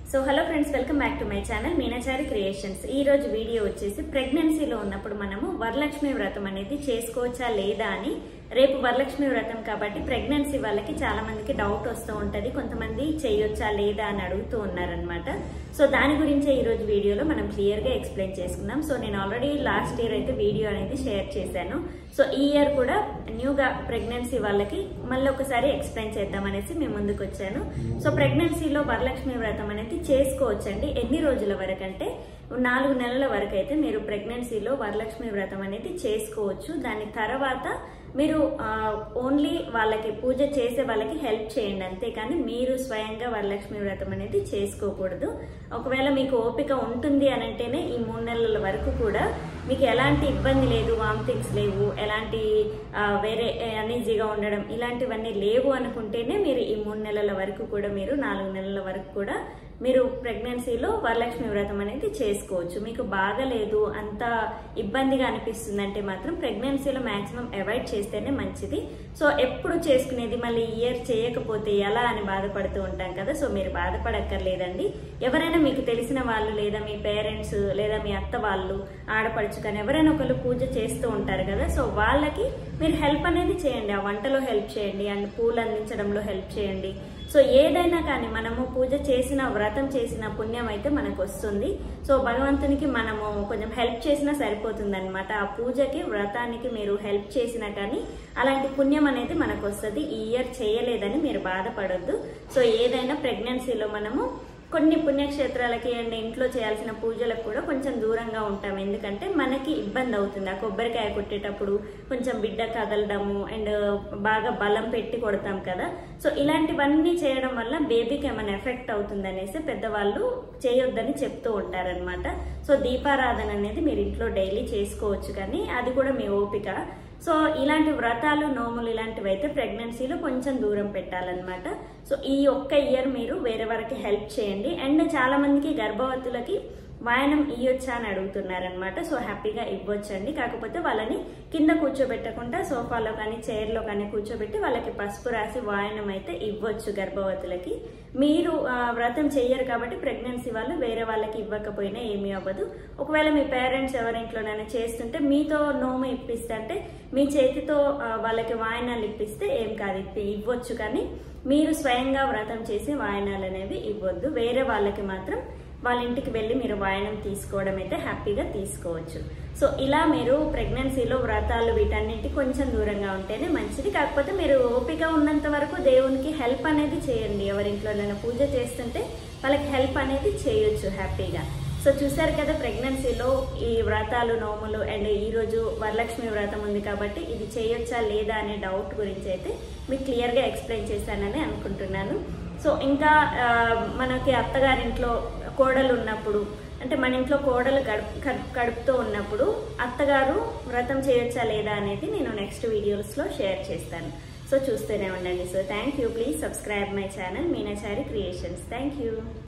so hello friends welcome back to my channel Meenachari creations ఈ రోజు video వచ్చేసి ప్రెగ్నెన్సీలో ఉన్నప్పుడు మనము వరలక్ష్మి వ్రతం అనేది చేసుకోవచ్చా లేదా అని రేపు వరలక్ష్మి వ్రతం కాబట్టి ప్రెగ్నెన్సీ వాళ్ళకి చాలా మందికి డౌట్ వస్తూ ఉంటది కొంతమంది చేయొచ్చా లేదా అని అడుగుతూ ఉన్నారనమాట సో దాని గురించే ఈ రోజు వీడియోలో మనం క్లియర్ గా ఎక్స్ప్లెయిన్ చేసుకుందాం సో నేను ఆల్రెడీ లాస్ట్ ఇయర్ అయితే వీడియో అనేది షేర్ చేశాను సో ఈ ఇయర్ కూడా న్యూగా ప్రెగ్నెన్సీ వాళ్ళకి మళ్ళీ ఒకసారి ఎక్స్ప్లెయిన్ చేద్దాం అనేసి మేము ముందుకు వచ్చాను సో ప్రెగ్నెన్సీలో వరలక్ష్మి వ్రతం అనేది చేసుకోవచ్చండి ఎన్ని రోజుల వరకు అంటే నాలుగు నెలల వరకు అయితే మీరు ప్రెగ్నెన్సీలో వరలక్ష్మి వ్రతం అనేది చేసుకోవచ్చు దాని తర్వాత మీరు ఓన్లీ వాళ్ళకి పూజ చేసే వాళ్ళకి హెల్ప్ చేయండి అంతేకాని మీరు స్వయంగా వరలక్ష్మి వ్రతం అనేది చేసుకోకూడదు ఒకవేళ మీకు ఓపిక ఉంటుంది అని అంటేనే ఈ మూడు నెలల వరకు కూడా మీకు ఎలాంటి ఇబ్బంది లేదు వామిటింగ్స్ లేవు ఎలాంటి ఆ, వేరే అనీజీగా ఉండడం ఇలాంటివన్నీ లేవు అనుకుంటేనే మీరు ఈ మూడు నెలల వరకు కూడా మీరు నాలుగు నెలల వరకు కూడా మీరు ప్రెగ్నెన్సీలో వరలక్ష్మి వ్రతం అనేది చేసుకోవచ్చు మీకు బాగలేదు అంత ఇబ్బందిగా అనిపిస్తుంది అంటే మాత్రం ప్రెగ్నెన్సీలో మాక్సిమం అవాయిడ్ చేస్తేనే మంచిది సో ఎప్పుడు చేసుకునేది మళ్ళీ ఇయర్ చేయకపోతే ఎలా అని బాధపడుతూ ఉంటాం కదా సో మీరు బాధపడక్కర్లేదండి ఎవరైనా మీకు తెలిసిన వాళ్ళు లేదా మీ పేరెంట్స్ లేదా మీ అత్త వాళ్ళు ఆడపడుచు కానీ ఎవరైనా ఒకళ్ళు పూజ చేస్తూ ఉంటారు కదా సో వాళ్ళకి మీరు హెల్ప్ అనేది చేయండి ఆ వంటలో హెల్ప్ చేయండి అండ్ పూలు అందించడంలో హెల్ప్ చేయండి సో ఏదైనా కానీ మనము పూజ చేసిన వ్రతం చేసిన పుణ్యం అయితే మనకు వస్తుంది సో భగవంతునికి మనము కొంచెం హెల్ప్ చేసినా సరిపోతుంది అనమాట ఆ పూజకి వ్రతానికి మీరు హెల్ప్ చేసినా కానీ అలాంటి పుణ్యం అనేది మనకు వస్తుంది ఈ ఇయర్ చేయలేదని మీరు బాధపడొద్దు సో ఏదైనా ప్రెగ్నెన్సీలో మనము కొన్ని పుణ్యక్షేత్రాలకి అండ్ ఇంట్లో చేయాల్సిన పూజలకు కూడా కొంచెం దూరంగా ఉంటాం ఎందుకంటే మనకి ఇబ్బంది అవుతుంది ఆ కొబ్బరికాయ కొట్టేటప్పుడు కొంచెం బిడ్డ కదలడము అండ్ బాగా బలం పెట్టి కొడతాం కదా సో ఇలాంటివన్నీ చేయడం వల్ల బేబీకి ఏమైనా ఎఫెక్ట్ అవుతుంది అనేసి పెద్దవాళ్ళు చేయొద్దని చెప్తూ ఉంటారనమాట సో దీపారాధన అనేది మీరు ఇంట్లో డైలీ చేసుకోవచ్చు కానీ అది కూడా మీ ఓపిక సో ఇలాంటి వ్రతాలు నోములు ఇలాంటివి అయితే ప్రెగ్నెన్సీలో కొంచెం దూరం పెట్టాలన్నమాట సో ఈ ఒక్క ఇయర్ మీరు వేరే వారికి హెల్ప్ చేయండి అండ్ చాలా మందికి గర్భవతులకి వాయనం ఇయ్యొచ్చా అని అడుగుతున్నారనమాట సో హ్యాపీగా ఇవ్వచ్చండి కాకపోతే వాళ్ళని కింద కూర్చోబెట్టకుండా సోఫాలో కానీ చైర్లో కానీ కూర్చోబెట్టి వాళ్ళకి పసుపు రాసి వాయనం అయితే ఇవ్వచ్చు గర్భవతులకి మీరు ఆ, వ్రతం చెయ్యరు కాబట్టి ప్రెగ్నెన్సీ వాళ్ళు వేరే వాళ్ళకి ఇవ్వకపోయినా ఏమీ అవ్వదు ఒకవేళ మీ పేరెంట్స్ ఎవరింట్లోనైనా చేస్తుంటే మీతో నోము ఇప్పిస్తే అంటే మీ చేతితో ఆ, వాళ్ళకి వాయనాలు ఇప్పిస్తే ఏం కాదు ఇప్పి ఇవ్వచ్చు కానీ మీరు స్వయంగా వ్రతం చేసి వాయనాలు అనేవి ఇవ్వద్దు వేరే వాళ్ళకి మాత్రం వాళ్ళ ఇంటికి వెళ్ళి మీరు వాయనం తీసుకోవడం అయితే హ్యాపీగా తీసుకోవచ్చు సో ఇలా మీరు ప్రెగ్నెన్సీలో వ్రతాలు వీటన్నింటి కొంచెం దూరంగా ఉంటేనే మంచిది కాకపోతే మీరు ఓపిక ఉన్నంత వరకు దేవునికి హెల్ప్ అనేది చేయండి ఎవరింట్లోనైనా పూజ చేస్తుంటే వాళ్ళకి హెల్ప్ అనేది చేయొచ్చు హ్యాపీగా సో చూసారు కదా ప్రెగ్నెన్సీలో ఈ వ్రతాలు నోములు అండ్ ఈ రోజు వరలక్ష్మి వ్రతం ఉంది కాబట్టి ఇది చేయొచ్చా లేదా అనే డౌట్ గురించి అయితే మీకు క్లియర్గా ఎక్స్ప్లెయిన్ చేశానని అనుకుంటున్నాను సో ఇంకా ఆ, మనకి అత్తగారింట్లో కోడలు ఉన్నప్పుడు అంటే మన ఇంట్లో కోడలు గడుపు కడుపు- కడుపుతో ఉన్నప్పుడు అత్తగారు వ్రతం చేయొచ్చా లేదా అనేది నేను నెక్స్ట్ వీడియోస్లో షేర్ చేస్తాను సో చూస్తూనే ఉండండి so thank you please subscribe my channel Meenachari creations thank you